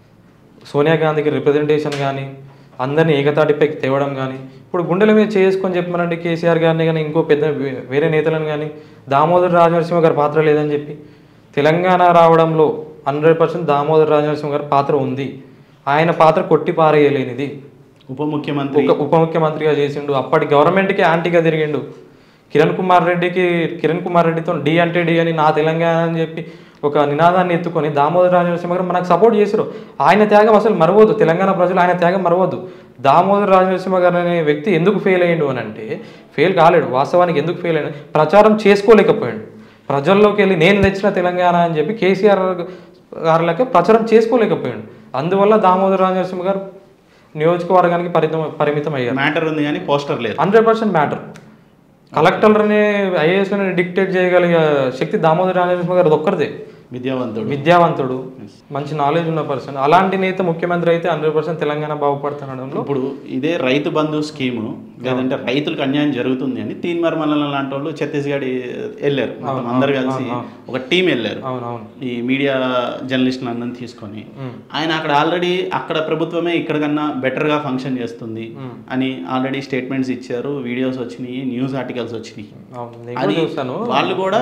సోనియా గాంధీకి రిప్రజెంటేషన్ కానీ అందరినీ ఏకతాటిపై తేవడం కానీ ఇప్పుడు గుండెల మీద చేసుకొని చెప్పమనండి కేసీఆర్ గారిని కానీ ఇంకో పెద్ద వే- వేరే నేతలను కానీ దామోదర్ రాజనరసింహ గారి పాత్ర లేదని చెప్పి తెలంగాణ రావడంలో హండ్రెడ్ పర్సెంట్ దామోదర్ రాజనరసింహ గారి పాత్ర ఉంది ఆయన పాత్ర కొట్టి పారేయలేనిది ఉప ముఖ్యమంత్రి ఒక ఉప ముఖ్యమంత్రిగా చేసిండు అప్పటి గవర్నమెంట్కి యాంటీగా తిరిగిండు కిరణ్ కుమార్ రెడ్డికి కిరణ్ కుమార్ రెడ్డితో డి అంటే డి అని నా తెలంగాణ అని చెప్పి ఒక నినాదాన్ని ఎత్తుకొని దామోదర్ రాజనరసింహ గారు మనకు సపోర్ట్ చేశారు ఆయన త్యాగం అసలు మరవద్దు తెలంగాణ ప్రజలు ఆయన త్యాగం మరవద్దు దామోదర్ రాజనరసింహ గారు అనే వ్యక్తి ఎందుకు ఫెయిల్ అయ్యిండు అని అంటే ఫెయిల్ కాలేడు వాస్తవానికి ఎందుకు ఫెయిల్ అయ్యాడు ప్రచారం చేసుకోలేకపోయాడు ప్రజల్లోకి వెళ్ళి నేను తెచ్చిన తెలంగాణ అని చెప్పి కేసీఆర్ గారులకి ప్రచారం చేసుకోలేకపోయాడు అందువల్ల దామోదర్ రాజనరసింహ గారు నియోజకవర్గానికి పరిమితం పరిమితం అయ్యారు మ్యాటర్ ఉంది కానీ పోస్టర్ లేదు హండ్రెడ్ పర్సెంట్ మ్యాటర్ కలెక్టర్ని ఐఏఎస్ని డిక్టేట్ చేయగలిగే శక్తి దామోదర్ రాజనరసింహ గారు ఒక్కరిదే విద్యావంతుడు విద్యావంతుడు మంచి నాలెడ్జ్ ఉన్న పర్సన్ అలాంటి నేత ముఖ్యమంత్రి అయితే హండ్రెడ్ పర్సెంట్ తెలంగాణ బాగుపడుతుండడంలో ఇప్పుడు ఇదే రైతు బంధు స్కీము లేదంటే రైతులకు అన్యాయం జరుగుతుంది అని తీన్మార్ మల్లన లాంటి వాళ్ళు ఛత్తీస్గఢ్ వెళ్ళారు మొత్తం అందరు కలిసి ఒక టీం వెళ్ళారు అవునవును ఈ మీడియా జర్నలిస్టులు అందరిని తీసుకొని మ్మ్. ఆయన అక్కడ ఆల్రెడీ అక్కడ ప్రభుత్వమే ఇక్కడ కన్నా బెటర్గా ఫంక్షన్ చేస్తుంది మ్మ్. అని ఆల్రెడీ స్టేట్మెంట్స్ ఇచ్చారు వీడియోస్ వచ్చినాయి న్యూస్ ఆర్టికల్స్ వచ్చినాయి అవును నేను కూడా అది చూస్తాను వాళ్ళు కూడా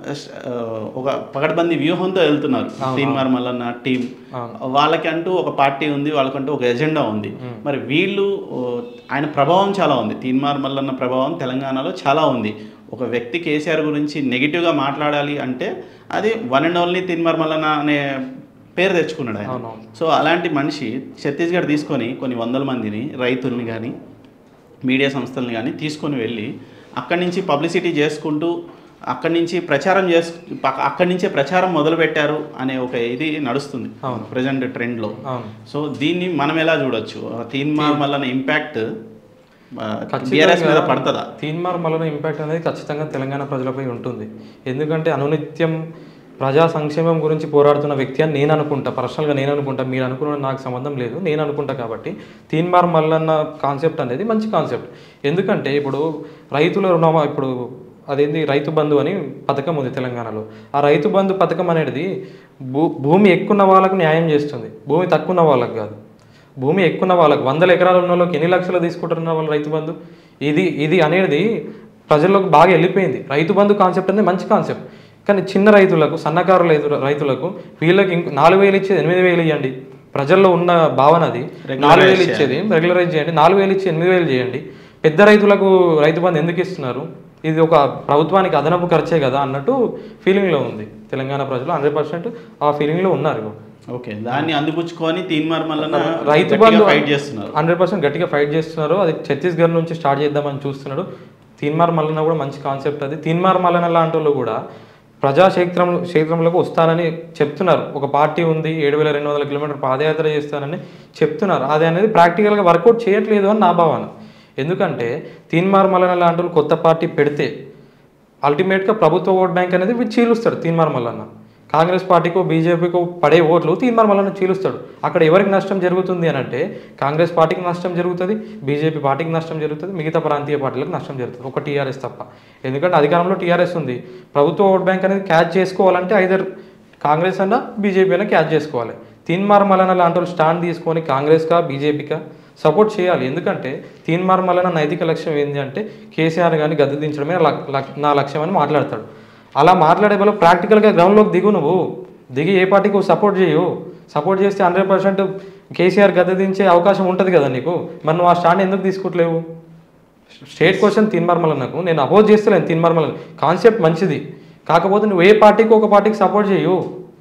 ఆ, ఒక పకడ్బందీ వ్యూహంతో వెళ్తున్నారు తీన్మార్ మల్లన్న టీం వాళ్ళకంటూ ఒక పార్టీ ఉంది వాళ్ళకంటూ ఒక ఎజెండా ఉంది మరి వీళ్ళు ఓ, ఆయన ప్రభావం చాలా ఉంది తీన్మార్ మల్లన్న ప్రభావం తెలంగాణలో చాలా ఉంది ఒక వ్యక్తి కేసీఆర్ గురించి నెగిటివ్గా మాట్లాడాలి అంటే అది one and only Teenmaar Mallanna అనే పేరు తెచ్చుకున్నాడు ఆయన అవునవును సో అలాంటి మనిషి ఛత్తీస్గఢ్ తీసుకొని కొన్ని వందల మందిని రైతుల్ని కానీ మీడియా సంస్థల్ని కానీ తీసుకొని వెళ్ళి అక్కడి నుంచి పబ్లిసిటీ చేసుకుంటూ అక్కడి నుంచి ప్రచారం చేసు పక్క- అక్కడి నుంచే ప్రచారం మొదలుపెట్టారు అనే ఒక ఇది నడుస్తుంది అవును. ప్రజెంట్ ట్రెండ్లో అవును సో దీన్ని మనం ఎలా చూడొచ్చు తీన్మార్ మల్లన ఇంపాక్ట్ ఖచ్చితంగా బీఆర్ఎస్ మీద పడుతుందా తీన్మార్ మల్లన ఇంపాక్ట్ అనేది ఖచ్చితంగా తెలంగాణ ప్రజలపై ఉంటుంది ఎందుకంటే అనునిత్యం ప్రజా సంక్షేమం గురించి పోరాడుతున్న వ్యక్తి అని నేను అనుకుంటా పర్సనల్గా నేను అనుకుంటా మీరు అనుకున్న నాకు సంబంధం లేదు నేను అనుకుంటా కాబట్టి తీన్మార్ మల్లన్న కాన్సెప్ట్ అనేది మంచి కాన్సెప్ట్ ఎందుకంటే ఇప్పుడు రైతుల రుణమా ఇప్పుడు అదేంది రైతు బంధు అని పథకం ఉంది తెలంగాణలో ఆ రైతు బంధు పథకం అనేది భూ భూమి ఎక్కున్న వాళ్ళకు న్యాయం చేస్తుంది భూమి తక్కువ ఉన్న వాళ్ళకి కాదు భూమి ఎక్కువ వాళ్ళకి వందల ఎకరాలు ఉన్న వాళ్ళకి ఎన్ని లక్షలు తీసుకుంటున్న వాళ్ళు రైతు బంధు ఇది ఇది అనేది ప్రజల్లోకి బాగా వెళ్ళిపోయింది రైతు బంధు కాన్సెప్ట్ అనేది మంచి కాన్సెప్ట్ కానీ చిన్న రైతులకు సన్నకారు రైతు రైతులకు వీళ్ళకి ఇంకో నాలుగు వేలు ఇచ్చేది ఎనిమిది వేలు ఇవ్వండి ప్రజల్లో ఉన్న భావన అది నాలుగు వేలు ఇచ్చేది రెగ్యులరైజ్ చేయండి నాలుగు వేలు ఇచ్చి ఎనిమిది వేలు చేయండి పెద్ద రైతులకు రైతు బంధు ఎందుకు ఇస్తున్నారు ఇది ఒక ప్రభుత్వానికి అదనపు ఖర్చే కదా అన్నట్టు ఫీలింగ్లో ఉంది తెలంగాణ ప్రజలు హండ్రెడ్ పర్సెంట్ ఆ ఫీలింగ్లో ఉన్నారు ఓకే దాన్ని అందిపుచ్చుకొని తీన్మార్ మల్లన రైతు గట్టిగా బంధు ఫైట్ చేస్తున్నారు హండ్రెడ్ పర్సెంట్ గట్టిగా ఫైట్ చేస్తున్నారు అది ఛత్తీస్గఢ్ నుంచి స్టార్ట్ చేద్దామని చూస్తున్నాడు తీన్మార్ మల్లన కూడా మంచి కాన్సెప్ట్ అది తీన్మార్ మల్లన లాంటి వాళ్ళు కూడా ప్రజా క్షేత్రం క్షేత్రంలోకి వస్తానని చెప్తున్నారు ఒక పార్టీ ఉంది ఏడు వేల రెండు వందల కిలోమీటర్ పాదయాత్ర చేస్తానని చెప్తున్నారు అది అనేది ప్రాక్టికల్గా వర్కౌట్ చేయట్లేదు అని నా భావన ఎందుకంటే తీన్మార్ మల్లన లాంటి వాళ్ళు కొత్త పార్టీ పెడితే అల్టిమేట్గా ప్రభుత్వ ఓట్ బ్యాంక్ అనేది వీడు చీలుస్తాడు తీన్మార్ మల్లన్న కాంగ్రెస్ పార్టీకో బీజేపీకో పడే ఓట్లు తీన్మార్ మల్లన్న చీలుస్తాడు అక్కడ ఎవరికి నష్టం జరుగుతుంది అని అంటే కాంగ్రెస్ పార్టీకి నష్టం జరుగుతుంది బీజేపీ పార్టీకి నష్టం జరుగుతుంది మిగతా ప్రాంతీయ పార్టీలకు నష్టం జరుగుతుంది ఒక టీఆర్ఎస్ తప్ప ఎందుకంటే అధికారంలో టీఆర్ఎస్ ఉంది ప్రభుత్వ ఓట్ బ్యాంక్ అనేది క్యాచ్ చేసుకోవాలంటే ఐదర్ కాంగ్రెస్ అన్నా బీజేపీ అయినా క్యాచ్ చేసుకోవాలి తీన్మార్ మల్లన్న లాంటి వాళ్ళు స్టాండ్ తీసుకొని కాంగ్రెస్కా బీజేపీకా సపోర్ట్ చేయాలి ఎందుకంటే తీన్మార్ మల్లన్న నైతిక లక్ష్యం ఏంటి అంటే కేసీఆర్ కానీ గద్దె దించడమే లక్- లక్- నా లక్ష్యం అని మాట్లాడతాడు అలా మాట్లాడే వల్ల ప్రాక్టికల్గా గ్రౌండ్లోకి దిగు నువ్వు దిగి ఏ పార్టీకి సపోర్ట్ చేయు సపోర్ట్ చేస్తే హండ్రెడ్ పర్సెంట్ కేసీఆర్ గద్దె దించే అవకాశం ఉంటుంది కదా నీకు మరి నువ్వు ఆ స్టాండ్ ఎందుకు తీసుకోవట్లేవు స్టేట్ క్వశ్చన్ తీన్మార్ మల్లన్నకు నేను అపోజ్ చేస్తలేను తీన్మార్ మల్లన్న కాన్సెప్ట్ మంచిది కాకపోతే నువ్వు ఏ పార్టీకి ఒక పార్టీకి సపోర్ట్ చేయు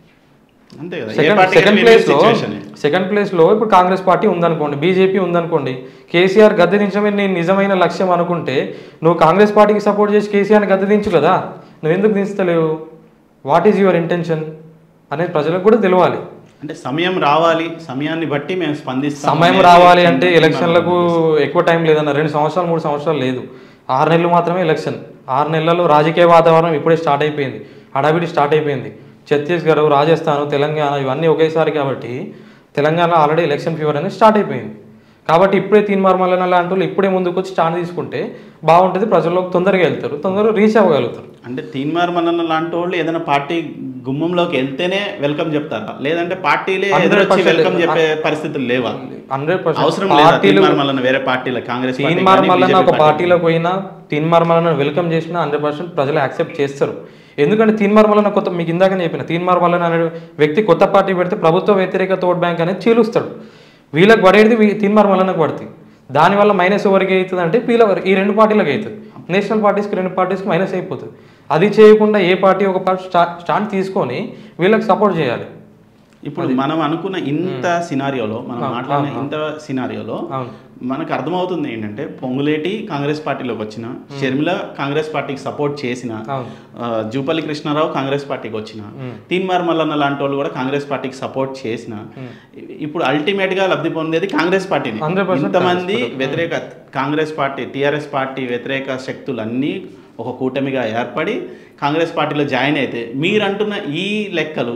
అంతే కదా ఏ సెకండ్ పార్టీకి సెకండ్ వెళ్ళి ప్లేస్ లో situation ఏ. సెకండ్ ప్లేస్ లో ఇప్పుడు కాంగ్రెస్ పార్టీ ఉందనుకోండి బీజేపీ ఉందనుకోండి కేసీఆర్ గద్దె దించడమే నేను నిజమైన లక్ష్యం అనుకుంటే నువ్వు కాంగ్రెస్ పార్టీకి సపోర్ట్ చేసి కేసీఆర్ని గద్దె దించు కదా నువ్వు ఎందుకు దించలేవు వాట్ ఈజ్ యువర్ ఇంటెన్షన్ అనేది ప్రజలకు కూడా తెలియాలి అంటే సమయం రావాలి సమయాన్ని బట్టి మేము స్పందిస్తాం సమయం అనేది రావాలి అంటే తీన్మార్ ఎలక్షన్లకు ఎక్కువ టైం లేదన్న రెండు సంవత్సరాలు మూడు సంవత్సరాలు లేదు ఆరు నెలలు మాత్రమే ఎలక్షన్ ఆరు నెలల్లో రాజకీయ వాతావరణం ఇప్పుడే స్టార్ట్ అయిపోయింది హడావిడి స్టార్ట్ అయిపోయింది ఛత్తీస్గఢ్ రాజస్థాన్ తెలంగాణ ఇవన్నీ ఒకేసారి కాబట్టి తెలంగాణ ఆల్రెడీ ఎలక్షన్ ఫీవర్ అనేది స్టార్ట్ అయిపోయింది కాబట్టి ఇప్పుడే తీన్మార్ మల్లన్న లాంటి వాళ్ళు ఇప్పుడే ముందుకు వచ్చి స్టాండ్ తీసుకుంటే బాగుంటుంది ప్రజల్లోకి తొందరగా వెళ్తారు తొందరగా రీచ్ అవ్వగలుగుతారు అంటే తీన్మార్ మల్లన్న లాంటి వాళ్ళు ఏదైనా పార్టీ గుమ్మంలోకి వెళ్తేనే వెల్కమ్ చెప్తారా లేదంటే పార్టీలే 100% ఎదురొచ్చి వెల్కమ్ చెప్పే పరిస్థితులు లేవా హండ్రెడ్ అవసరం పర్సెంట్ లేదా పార్టీలు తీన్మార్ మల్లన్న వేరే పార్టీల కాంగ్రెస్ పార్టీ తీన్మార్ కానీ, మల్లన్న BJP ఒక పార్టీ పార్టీలోకి పోయినా తీన్మార్ మల్లన్న వెల్కమ్ చేసినా హండ్రెడ్ పర్సెంట్ ప్రజలు యాక్సెప్ట్ చేస్తారు ఎందుకంటే తీన్మార్ మల్లన్న కొత్త మీకు ఇందాక చెప్పిన తీన్మార్ మల్లన్న అనే వ్యక్తి కొత్త పార్టీ పెడితే ప్రభుత్వ వ్యతిరేక తోడ్ బ్యాంక్ అనేది చీలుస్తాడు వీళ్ళకి పడేది వీ- తీన్మార్ మల్లన్నకు పడుతుంది దానివల్ల మైనస్ ఎవరికి అవుతుంది అంటే వీళ్ళ ఈ రెండు పార్టీలకు అవుతుంది నేషనల్ పార్టీస్కి రెండు పార్టీస్కి మైనస్ అయిపోతుంది అది చేయకుండా ఏ పార్టీ ఒక పార్టీ స్టా- స్టాండ్ తీసుకొని వీళ్ళకి సపోర్ట్ చేయాలి ఇప్పుడు మనం అనుకున్న ఇంత సినారియోలో మనం మాట్లాడిన ఇంత సినారియోలో అవును మనకు అర్థమవుతుంది ఏంటంటే పొంగులేటి కాంగ్రెస్ పార్టీలోకి వచ్చిన షర్మిల కాంగ్రెస్ పార్టీకి సపోర్ట్ చేసిన అవును ఆ, జూపల్లి కృష్ణారావు కాంగ్రెస్ పార్టీకి వచ్చిన మ్మ్. తీన్మార్ మల్లన్న లాంటి వాళ్ళు కూడా కాంగ్రెస్ పార్టీకి సపోర్ట్ చేసిన ఇప్పుడు అల్టిమేట్ గా లబ్ధి పొందేది కాంగ్రెస్ పార్టీని 100% ఇంతమంది వ్యతిరేక కాంగ్రెస్ పార్టీ టిఆర్ఎస్ పార్టీ వ్యతిరేక శక్తులన్నీ ఒక కూటమిగా ఏర్పడి కాంగ్రెస్ పార్టీలో జాయిన్ అయితే మీరు అంటున్న ఈ లెక్కలు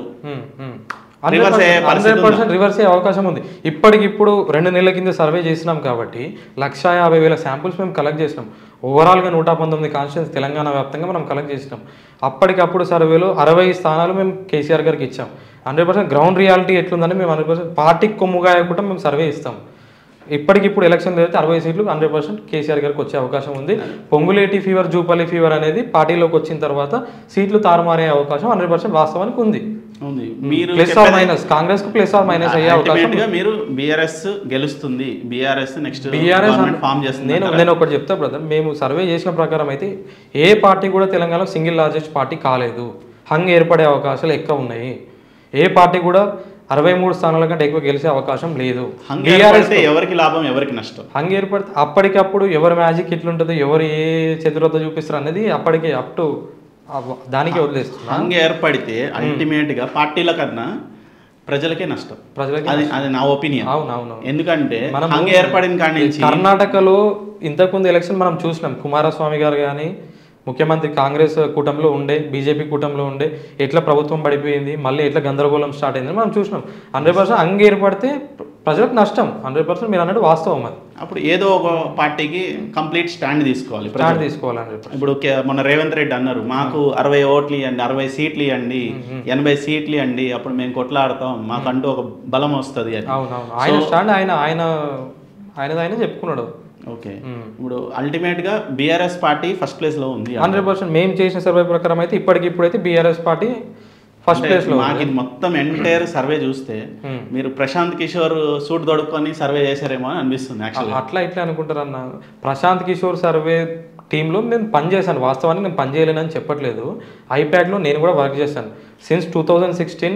Reverse అయ్యే పరిస్థితి హండ్రెడ్ పర్సెంట్ రివర్స్ అయ్యే అవకాశం ఉంది ఇప్పటికిప్పుడు రెండు నెలల కింద సర్వే చేసినాం కాబట్టి లక్ష యాభై వేల శాంపుల్స్ మేము కలెక్ట్ చేసినాం ఓవరాల్గా నూట పంతొమ్మిది కాన్స్టిట్యూన్స్ తెలంగాణ వ్యాప్తంగా మనం కలెక్ట్ చేసినాం అప్పటికప్పుడు సర్వేలో అరవై స్థానాలు మేము కేసీఆర్ గారికి ఇచ్చాం హండ్రెడ్ పర్సెంట్ గ్రౌండ్ రియాలిటీ ఎట్లుందని మేము హండ్రెడ్ పర్సెంట్ పార్టీకి కొమ్ముగా కూడా మేము సర్వే ఇస్తాం ఇప్పటికిప్పుడు ఎలక్షన్ జరిగితే అరవై సీట్లు హండ్రెడ్ పర్సెంట్ కేసీఆర్ గారికి వచ్చే అవకాశం ఉంది పొంగులేటి ఫీవర్ జూపల్లి ఫీవర్ అనేది పార్టీలోకి వచ్చిన తర్వాత సీట్లు తారుమారే అవకాశం హండ్రెడ్ పర్సెంట్ వాస్తవానికి ఉంది ఉంది మీరు ప్లస్ ఆర్ మైనస్ కాంగ్రెస్ కు ప్లస్ ఆర్ మైనస్ అయ్యే అవకాశం అల్టిమేట్ గా మీరు బీఆర్ఎస్ గెలుస్తుంది బీఆర్ఎస్ నెక్స్ట్ బీఆర్ఎస్ ఫామ్ చేస్తుంది నేను నేను ఒకటి చెప్తా బ్రదర్ మేము సర్వే చేసిన ప్రకారం అయితే ఏ పార్టీ కూడా తెలంగాణలో సింగిల్ లార్జెస్ట్ పార్టీ కాలేదు హంగ్ ఏర్పడే అవకాశాలు ఎక్కువ ఉన్నాయి ఏ పార్టీ కూడా అరవై మూడు స్థానాల కంటే ఎక్కువ గెలిచే అవకాశం లేదు హంగ్ బీఆర్ఎస్ ఏర్పడితే ఎవరికి లాభం ఎవరికి నష్టం హంగ్ ఏర్పడితే అప్పటికప్పుడు ఎవరి మ్యాజిక్ ఎట్లుంటుంది ఎవరు ఏ చతురత చూపిస్తారు అనేది అప్పటికి అప్ టు దానికి వదిలేస్తున్నా హంగ్ ఏర్పడితే అల్టిమేట్ గా పార్టీల కన్నా ప్రజలకే నష్టం ప్రజలకి అది అది నా ఒపీనియన్ అవునవును ఎందుకంటే మనము హంగ్ ఏర్పడిన కాడి నుంచి కర్ణాటకలో ఇంతకుముందు ఎలక్షన్ మనం చూసినాం కుమారస్వామి గారు కానీ ముఖ్యమంత్రి కాంగ్రెస్ కూటమిలో ఉండే బీజేపీ కూటమిలో ఉండే ఎట్లా ప్రభుత్వం పడిపోయింది మళ్ళీ ఎట్లా గందరగోళం స్టార్ట్ అయింది మనం చూసినాం హండ్రెడ్ పర్సెంట్ అంగ ఏర్పడితే ప్రజలకు నష్టం హండ్రెడ్ పర్సెంట్ మీరు అన్నట్టు వాస్తవం అది అప్పుడు ఏదో ఒక పార్టీకి కంప్లీట్ స్టాండ్ తీసుకోవాలి ప్రజలు. స్టార్ట్ తీసుకోవాలి హండ్రెడ్ ఇప్పుడు కే- మొన్న రేవంత్ రెడ్డి అన్నారు మాకు అరవై ఓట్లు ఇవ్వండి అరవై సీట్లు ఇవ్వండి ఎనభై సీట్లు ఇవ్వండి అప్పుడు మేము కొట్లాడతాం మాకంటూ ఒక బలం వస్తుంది అని అవునవును ఆయన స్టాండ్ ఆయన ఆయన ఆయనది ఆయన చెప్పుకున్నాడు ఓకే ఇప్పుడు అల్టిమేట్ గా బీఆర్ఎస్ పార్టీ ఫస్ట్ ప్లేస్ లో ఉంది హండ్రెడ్ పర్సెంట్ మేము చేసిన సర్వే ప్రకారం అయితే ఇప్పటికి ఇప్పుడైతే బీఆర్ఎస్ పార్టీ ఫస్ట్ ప్లేస్ లో మాకు ఇది మొత్తం ఎంటైర్ సర్వే చూస్తే మీరు ప్రశాంత్ కిషోర్ సూట్ దొడుక్కొని సర్వే చేశారేమో అని అనిపిస్తుంది యాక్చువల్లీ అట్లా ఇట్లా అనుకుంటారన్న ప్రశాంత్ కిషోర్ సర్వే టీంలో నేను పనిచేశాను వాస్తవానికి నేను పని చేయలేనని చెప్పట్లేదు ఐప్యాడ్లో నేను కూడా వర్క్ చేశాను since two thousand sixteen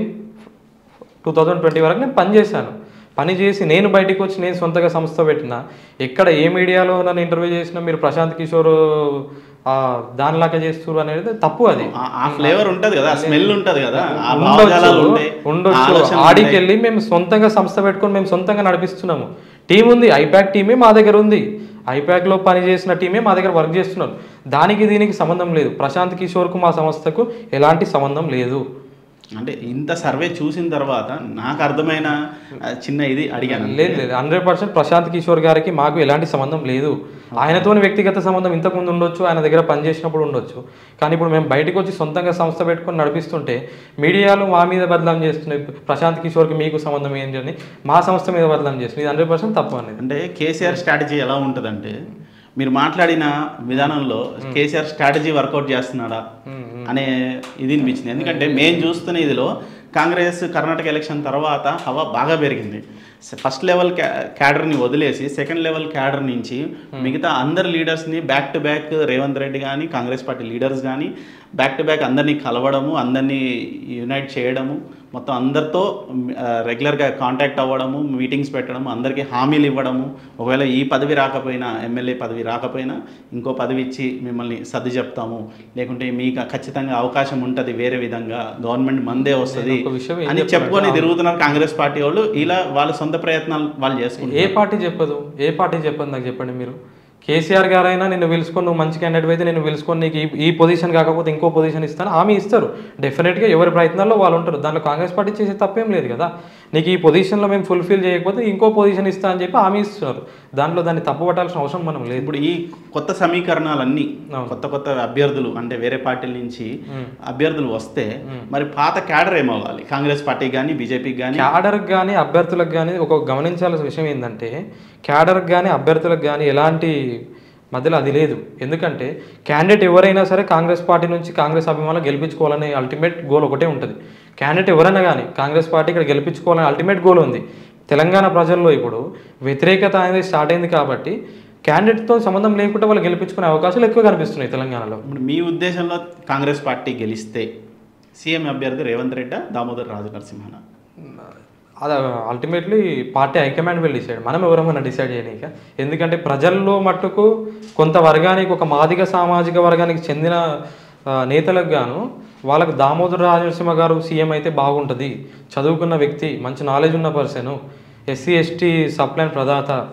two thousand twenty వరకు నేను పని చేశాను పని చేసి నేను బయటికి వచ్చి నేను సొంతగా సంస్థ పెట్టిన ఎక్కడ ఏ మీడియాలో నన్ను ఇంటర్వ్యూ చేసినా మీరు ప్రశాంత్ కిషోర్ ఆ, దానిలాగా చేస్తున్నారు అనేది తప్పు అది ఆ- ఆ ఫ్లేవర్ ఉంటది కదా ఆ స్మెల్ ఉంటది కదా ఆ భావజాలాలు ఉండొచ్చు ఉంటాయి ఆ ఉండొచ్చు ఆలోచనలు ఆడికి వెళ్ళి మేము సొంతంగా సంస్థ పెట్టుకొని మేము సొంతంగా నడిపిస్తున్నాము టీం ఉంది ఐపాక్ టీమే మా దగ్గర ఉంది ఐపాక్లో పని చేసిన టీమే మా దగ్గర వర్క్ చేస్తున్నారు దానికి దీనికి సంబంధం లేదు ప్రశాంత్ కిషోర్కు మా సంస్థకు ఎలాంటి సంబంధం లేదు అంటే ఇంత సర్వే చూసిన తర్వాత నాకు అర్థమైన ఆ, చిన్న ఇది అడిగాను లేదు లేదు హండ్రెడ్ పర్సెంట్ ప్రశాంత్ కిషోర్ గారికి మాకు ఎలాంటి సంబంధం లేదు ఆయనతోని వ్యక్తిగత సంబంధం ఇంతకుముందు ఉండొచ్చు ఆయన దగ్గర పనిచేసినప్పుడు ఉండొచ్చు కానీ ఇప్పుడు మేము బయటకు వచ్చి సొంతంగా సంస్థ పెట్టుకొని నడిపిస్తుంటే మీడియాలో మా మీద బదనాం చేస్తున్నాయి ప్రశాంత్ కిషోర్కి మీకు సంబంధం ఏంటి అని మా సంస్థ మీద బదనాం చేస్తుంది ఇది హండ్రెడ్ పర్సెంట్ తప్పు అనేది అంటే కేసీఆర్ స్ట్రాటజీ ఎలా ఉంటుందంటే మీరు మాట్లాడిన విధానంలో కేసీఆర్ స్ట్రాటజీ వర్కౌట్ చేస్తున్నాడా అనే ఇది అనిపించింది ఎందుకంటే మేము చూస్తున్న ఇదిలో కాంగ్రెస్ కర్ణాటక ఎలక్షన్ తర్వాత హవా బాగా పెరిగింది ఫస్ట్ లెవెల్ క్యాడర్ని వదిలేసి సెకండ్ లెవెల్ క్యాడర్ నుంచి మిగతా అందరు లీడర్స్ని back to back Revanth Reddy కానీ కాంగ్రెస్ పార్టీ లీడర్స్ కానీ బ్యాక్ టు బ్యాక్ అందరినీ కలవడము అందరినీ యునైట్ చేయడము మొత్తం అందరితో రెగ్యులర్గా కాంటాక్ట్ అవ్వడము మీటింగ్స్ పెట్టడము అందరికీ హామీలు ఇవ్వడము ఒకవేళ ఈ పదవి రాకపోయినా ఎమ్మెల్యే పదవి రాకపోయినా ఇంకో పదవి ఇచ్చి మిమ్మల్ని సర్ది చెప్తాము లేకుంటే మీకు ఖచ్చితంగా అవకాశం ఉంటుంది వేరే విధంగా గవర్నమెంట్ మందే వస్తుంది ఒక విషయం ఏం అని చెప్పుకొని తిరుగుతున్నారు కాంగ్రెస్ పార్టీ వాళ్ళు ఇలా వాళ్ళ సొంత ప్రయత్నాలు వాళ్ళు చేసుకుంటారు ఏ పార్టీ చెప్పదు ఏ పార్టీ చెప్పదు నాకు చెప్పండి మీరు కేసీఆర్ గారైనా నిన్ను పిలుచుకొని నువ్వు మంచి క్యాండిడేట్ అయితే నేను పిలుచుకొని నీకు ఈ- ఈ పొజిషన్ కాకపోతే ఇంకో పొజిషన్ ఇస్తాను హామీ ఇస్తారు డెఫినెట్గా ఎవరి ప్రయత్నాల్లో వాళ్ళు ఉంటారు దాంట్లో కాంగ్రెస్ పార్టీ చేసే తప్పేం లేదు కదా నీకు ఈ పొజిషన్లో మేము ఫుల్ఫిల్ చేయకపోతే ఇంకో పొజిషన్ ఇస్తా అని చెప్పి హామీ ఇస్తున్నారు దాంట్లో దాన్ని తప్పు పట్టాల్సిన అవసరం మనం లేదు ఇప్పుడు ఈ కొత్త సమీకరణాలన్నీ కొత్త కొత్త అభ్యర్థులు అంటే వేరే పార్టీల నుంచి అభ్యర్థులు వస్తే మరి పాత క్యాడర్ ఏమవ్వాలి కాంగ్రెస్ పార్టీ కానీ బీజేపీకి కానీ క్యాడర్కి కానీ అభ్యర్థులకు కానీ ఒక గమనించాల్సిన విషయం ఏంటంటే క్యాడర్కి కానీ అభ్యర్థులకు కానీ ఎలాంటి మధ్యలో అది లేదు ఎందుకంటే క్యాండిడేట్ ఎవరైనా సరే కాంగ్రెస్ పార్టీ నుంచి కాంగ్రెస్ అభిమానులు గెలిపించుకోవాలనే అల్టిమేట్ గోల్ ఒకటే ఉంటుంది క్యాండిడేట్ ఎవరైనా కానీ కాంగ్రెస్ పార్టీ ఇక్కడ గెలిపించుకోవాలనే అల్టిమేట్ గోల్ ఉంది తెలంగాణ ప్రజల్లో ఇప్పుడు వ్యతిరేకత అనేది స్టార్ట్ అయింది కాబట్టి క్యాండిడేట్తో సంబంధం లేకుండా వాళ్ళు గెలిపించుకునే అవకాశాలు ఎక్కువ కనిపిస్తున్నాయి తెలంగాణలో ఇప్పుడు మీ ఉద్దేశంలో కాంగ్రెస్ పార్టీ గెలిస్తే సీఎం అభ్యర్థి రేవంత్ రెడ్డి దామోదర్ రాజు నరసింహన అది అల్టిమేట్లీ పార్టీ హైకమాండ్ వెళ్ళి డిసైడ్ మనం ఎవరమైనా డిసైడ్ చేయనీక ఎందుకంటే ప్రజల్లో మట్టుకు కొంత వర్గానికి ఒక మాదిగ సామాజిక వర్గానికి చెందిన ఆ, నేతలకు గాను వాళ్ళకు దామోదర రాజనరసింహ గారు సీఎం అయితే బాగుంటుంది చదువుకున్న వ్యక్తి మంచి నాలెడ్జ్ ఉన్న పర్సన్ ఎస్సీ ఎస్టీ సప్లైన్ ప్రదాత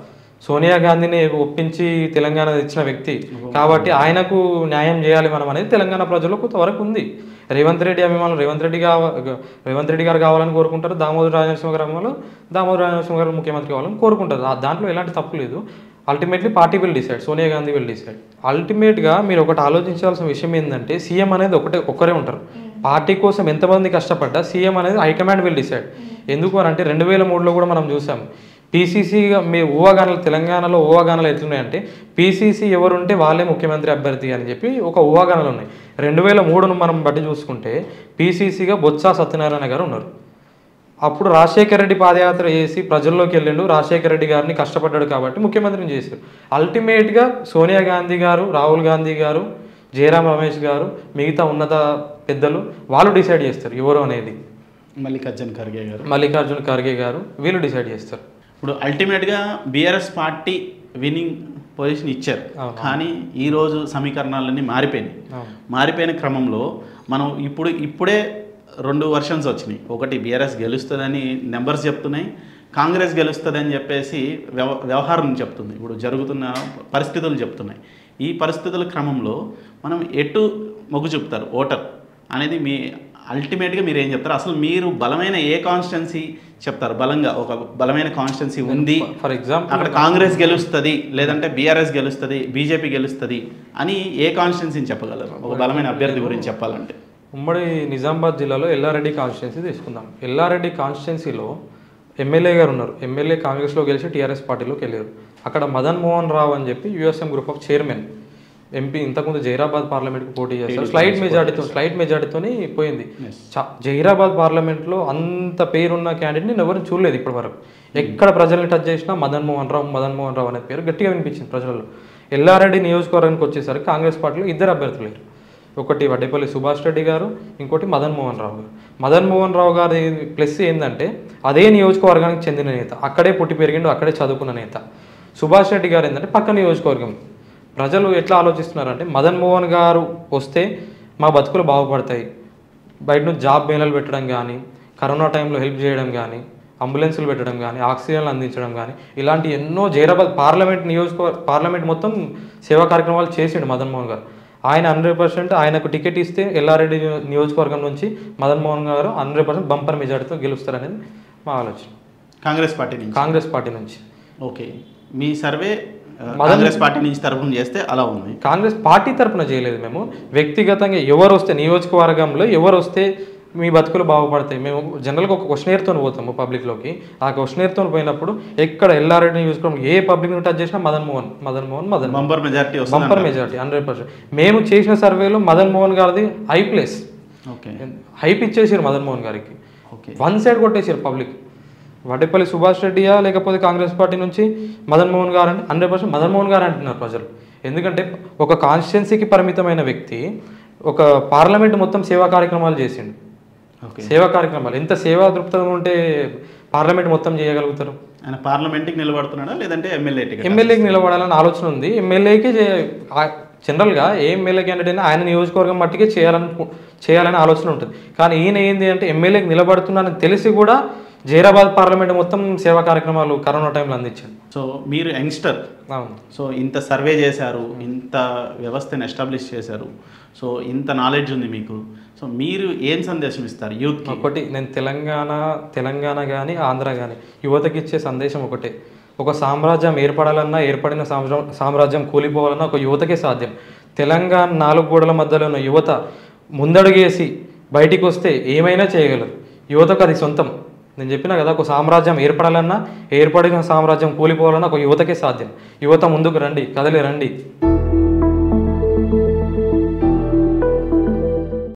సోనియా గాంధీని ఒప్పించి తెలంగాణ తెచ్చిన వ్యక్తి కాబట్టి ఆయనకు న్యాయం చేయాలి మనం అనేది తెలంగాణ ప్రజల్లో కొంతవరకు ఉంది రేవంత్ రెడ్డి అభిమానులు రేవంత్ రెడ్డి కావ రేవంత్ రెడ్డి గారు కావాలని కోరుకుంటారు దామోదర్ రాజనరసింహ గారు అభిమానులు దామోదర్ రాజనరసింహ గారు ముఖ్యమంత్రి కావాలని కోరుకుంటారు ఆ- దాంట్లో ఎలాంటి తప్పు లేదు ultimately party will decide Sonia Gandhi will decide అల్టిమేట్గా మీరు ఒకటి ఆలోచించాల్సిన విషయం ఏంటంటే సీఎం అనేది ఒకటే ఒక్కరే ఉంటారు పార్టీ కోసం ఎంతమంది కష్టపడ్డా సీఎం అనేది హైకమాండ్ విల్ డిసైడ్ ఎందుకు అని అంటే రెండు వేల మూడులో కూడా మనం చూసాం పీసీసీగా మీ ఊహాగానాలు తెలంగాణలో ఊహాగానాలు ఎట్లున్నాయంటే పీసీసీ ఎవరుంటే వాళ్ళే ముఖ్యమంత్రి అభ్యర్థి అని చెప్పి ఒక ఊహాగానాలు ఉన్నాయి రెండు వేల మూడును మనం బట్టి చూసుకుంటే పీసీసీగా బొత్స సత్యనారాయణ గారు ఉన్నారు అప్పుడు రాజశేఖర రెడ్డి పాదయాత్ర చేసి ప్రజల్లోకి వెళ్ళిండు రాజశేఖర రెడ్డి గారిని కష్టపడ్డాడు కాబట్టి ముఖ్యమంత్రిని చేశారు అల్టిమేట్గా సోనియా గాంధీ గారు రాహుల్ గాంధీ గారు జయరాం రమేష్ గారు మిగతా ఉన్నత పెద్దలు వాళ్ళు డిసైడ్ చేస్తారు ఎవరు అనేది మల్లికార్జున్ ఖర్గే గారు మల్లికార్జున ఖర్గే గారు వీళ్ళు డిసైడ్ చేస్తారు ఇప్పుడు అల్టిమేట్గా బీఆర్ఎస్ పార్టీ విన్నింగ్ పొజిషన్ ఇచ్చారు అవును. కానీ ఈరోజు సమీకరణాలన్నీ మారిపోయినాయి అవును. మారిపోయిన క్రమంలో మనం ఇప్పుడు ఇప్పుడే రెండు వర్షన్స్ వచ్చినాయి ఒకటి బీఆర్ఎస్ గెలుస్తుందని నెంబర్స్ చెప్తున్నాయి కాంగ్రెస్ గెలుస్తుందని చెప్పేసి వ్యవ వ్యవహారం చెప్తుంది ఇప్పుడు జరుగుతున్న పరిస్థితులు చెప్తున్నాయి ఈ పరిస్థితుల క్రమంలో మనం ఎటు మొగ్గు చూపుతారు ఓటర్ అనేది మీ అల్టిమేట్గా మీరు ఏం చెప్తారు అసలు మీరు బలమైన ఏ కాన్స్టిట్యున్సీ చెప్తారు బలంగా ఒక బలమైన కాన్స్టిట్యున్సీ ఉంది ఫర్ ఎగ్జాంపుల్ అక్కడ కాంగ్రెస్ గెలుస్తుంది లేదంటే బీఆర్ఎస్ గెలుస్తుంది బీజేపీ గెలుస్తుంది అని ఏ కాన్స్టిట్యున్సీని చెప్పగలరు ఒక బలమైన అభ్యర్థి గురించి చెప్పాలంటే ఉమ్మడి నిజామాబాద్ జిల్లాలో ఎల్లారెడ్డి కాన్స్టిట్యున్సీ తీసుకుందాం ఎల్లారెడ్డి కాన్స్టిట్యున్సీలో ఎమ్మెల్యే గారు ఉన్నారు ఎమ్మెల్యే కాంగ్రెస్లో గెలిచి టీఆర్ఎస్ పార్టీలోకి వెళ్ళారు అక్కడ మదన్ మోహన్ రావు అని చెప్పి USM group of chairman MP ఇంతకుముందు జైరాబాద్ పార్లమెంట్కి పోటీ చేస్తారు స్లైట్ మెజార్టీతో స్లైట్ మెజార్టీతోని పోయింది చా- జహీరాబాద్ పార్లమెంట్లో అంత పేరున్న క్యాండిడేట్ నేను ఎవరు చూడలేదు ఇప్పటి వరకు ఎక్కడ ప్రజల్ని టచ్ చేసినా మదన్ మోహన్ రావు మదన్ మోహన్ రావు అనే పేరు గట్టిగా వినిపించింది ప్రజలలో ఎల్లారెడ్డి నియోజకవర్గానికి వచ్చేసరికి కాంగ్రెస్ పార్టీలో ఇద్దరు అభ్యర్థులు లేరు ఒకటి వడ్డేపల్లి సుభాష్ రెడ్డి గారు ఇంకోటి మదన్ మోహన్ రావు గారు మదన్ మోహన్ రావు గారి ప్లస్ ఏంటంటే అదే నియోజకవర్గానికి చెందిన నేత అక్కడే పుట్టి పెరిగిండు అక్కడే చదువుకున్న నేత సుభాష్ రెడ్డి గారు ఏంటంటే పక్క నియోజకవర్గం ప్రజలు ఎట్లా ఆలోచిస్తున్నారంటే మదన్ మోహన్ గారు వస్తే మా బతుకులు బాగుపడతాయి బయట నుంచి జాబ్ మేళలు పెట్టడం కానీ కరోనా టైంలో హెల్ప్ చేయడం కానీ అంబులెన్సులు పెట్టడం కానీ ఆక్సిజన్లు అందించడం కానీ ఇలాంటి ఎన్నో జైరాబాద్ పార్లమెంట్ నియోజకవర్గ పార్లమెంట్ మొత్తం సేవా కార్యక్రమాలు చేసిండు మదన్ మోహన్ గారు ఆయన హండ్రెడ్ పర్సెంట్ ఆయనకు టికెట్ ఇస్తే ఎల్లారెడ్డి నియోజకవర్గం నుంచి మదన్ మోహన్ గారు హండ్రెడ్ పర్సెంట్ బంపర్ మెజార్టీతో గెలుస్తారనేది మా ఆలోచన కాంగ్రెస్ పార్టీ నుంచి కాంగ్రెస్ పార్టీ నుంచి ఓకే మీ సర్వే ఆ, కాంగ్రెస్ పార్టీ నుంచి తరఫున చేస్తే అలా ఉంది కాంగ్రెస్ పార్టీ తరపున చేయలేదు మేము వ్యక్తిగతంగా ఎవరు వస్తే నియోజకవర్గంలో ఎవరు వస్తే మీ బతుకులు బాగుపడతాయి మేము జనరల్గా ఒక క్వశ్చనేర్తో పోతాము పబ్లిక్లోకి ఆ క్వశ్చనేర్తో పోయినప్పుడు ఎక్కడ ఎల్లారెడ్డి నియోజకవర్గం ఏ పబ్లిక్ టచ్ చేసినా మదన్ మోహన్ మదన్ మోహన్ మదన్ మోహన్ బంపర్ మెజారిటీ వస్తుంది బంపర్ మెజార్టీ హండ్రెడ్ పర్సెంట్ మేము చేసిన సర్వేలో మదన్ మోహన్ గారిది హై ప్లేస్ ఓకే హైప్ ఇచ్చేసారు మదన్ మోహన్ గారికి ఓకే వన్ సైడ్ కొట్టేసారు పబ్లిక్ వడ్డేపల్లి సుభాష్ రెడ్డియా లేకపోతే కాంగ్రెస్ పార్టీ నుంచి మదన్ మోహన్ గారు అంటే హండ్రెడ్ పర్సెంట్ మదన్ మోహన్ గారు అంటున్నారు ప్రజలు ఎందుకంటే ఒక కాన్స్టిట్యున్సీకి పరిమితమైన వ్యక్తి ఒక పార్లమెంట్ మొత్తం సేవా కార్యక్రమాలు చేసిండు ఓకే సేవా కార్యక్రమాలు ఎంత సేవా దృక్పథం ఉంటే పార్లమెంట్ మొత్తం చేయగలుగుతారు ఆయన పార్లమెంట్కి నిలబడుతున్నాడా లేదంటే ఎమ్మెల్యే టికెట్ ఎమ్మెల్యేకి నిలబడాలని ఆలోచన ఉంది ఎమ్మెల్యేకి జనరల్గా ఏ ఎమ్మెల్యే క్యాండిడేట్ అయినా ఆయన నియోజకవర్గం మట్టికే చేయాలని చేయాలని ఆలోచన ఉంటుంది కానీ ఈయన ఏంది అంటే ఎమ్మెల్యేకి నిలబడుతున్నానని తెలిసి కూడా జైరాబాద్ పార్లమెంట్ మొత్తం సేవా కార్యక్రమాలు కరోనా టైంలో అందించాడు సో మీరు యంగ్స్టర్ అవును సో ఇంత సర్వే చేశారు ఇంత వ్యవస్థను ఎస్టాబ్లిష్ చేశారు సో ఇంత నాలెడ్జ్ ఉంది మీకు సో మీరు ఏం సందేశం ఇస్తారు యూత్కి ఒకటి నేను తెలంగాణ తెలంగాణ కానీ ఆంధ్ర కానీ యువతకి ఇచ్చే సందేశం ఒకటే ఒక సామ్రాజ్యం ఏర్పడాలన్నా ఏర్పడిన సామ్రా- సామ్రాజ్యం కూలిపోవాలన్నా ఒక యువతకే సాధ్యం తెలంగాణ నాలుగు గోడల మధ్యలో ఉన్న యువత ముందడుగేసి బయటికి వస్తే ఏమైనా చేయగలరు యువతకు అది సొంతం నేను చెప్పినా కదా ఒక సామ్రాజ్యం ఏర్పడాలన్నా ఏర్పడిన సామ్రాజ్యం కూలిపోవాలన్నా ఒక యువతకే సాధ్యం యువత ముందుకు రండి కదలి రండి